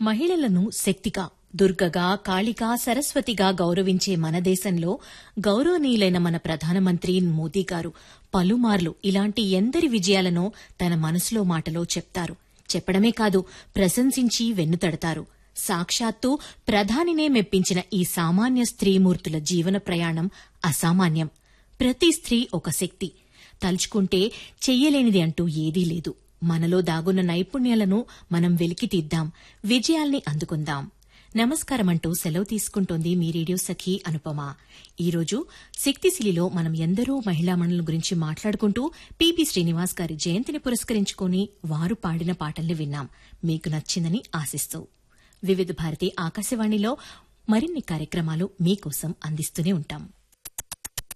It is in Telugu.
మహిళలను శక్తిగా దుర్గగా కాళిగా సరస్వతిగా గౌరవించే మన దేశంలో గౌరవనీయులైన మన ప్రధానమంత్రి మోదీ గారు పలుమార్లు ఇలాంటి ఎందరి విజయాలను తన మనసులో మాటలో చెప్తారు చెప్పడమే కాదు ప్రశంసించి వెన్నుతడతారు సాక్షాత్తు ప్రధానినే మెప్పించిన ఈ సామాన్య స్త్రీమూర్తుల జీవన ప్రయాణం అసామాన్యం ప్రతి స్త్రీ ఒక శక్తి తలుచుకుంటే చెయ్యలేనిది అంటూ ఏదీ లేదు మనలో దాగున్న నైపుణ్యాలను మనం వెలికితీద్దాం విజయాల్ని అందుకుందాం నమస్కారమంటూ సెలవు తీసుకుంటోంది మీ రేడియో సఖీ అనుపమ ఈరోజు శక్తిశిలిలో మనం ఎందరో మహిళా మణుల గురించి మాట్లాడుకుంటూ పీపీ శ్రీనివాస్ గారి జయంతిని పురస్కరించుకుని వారు పాడిన పాటల్ని విన్నాం మీకు నచ్చిందని ఆశిస్తూ వివిధ భారతి ఆకాశవాణిలో మరిన్ని కార్యక్రమాలు మీకోసం అందిస్తూనే ఉంటాం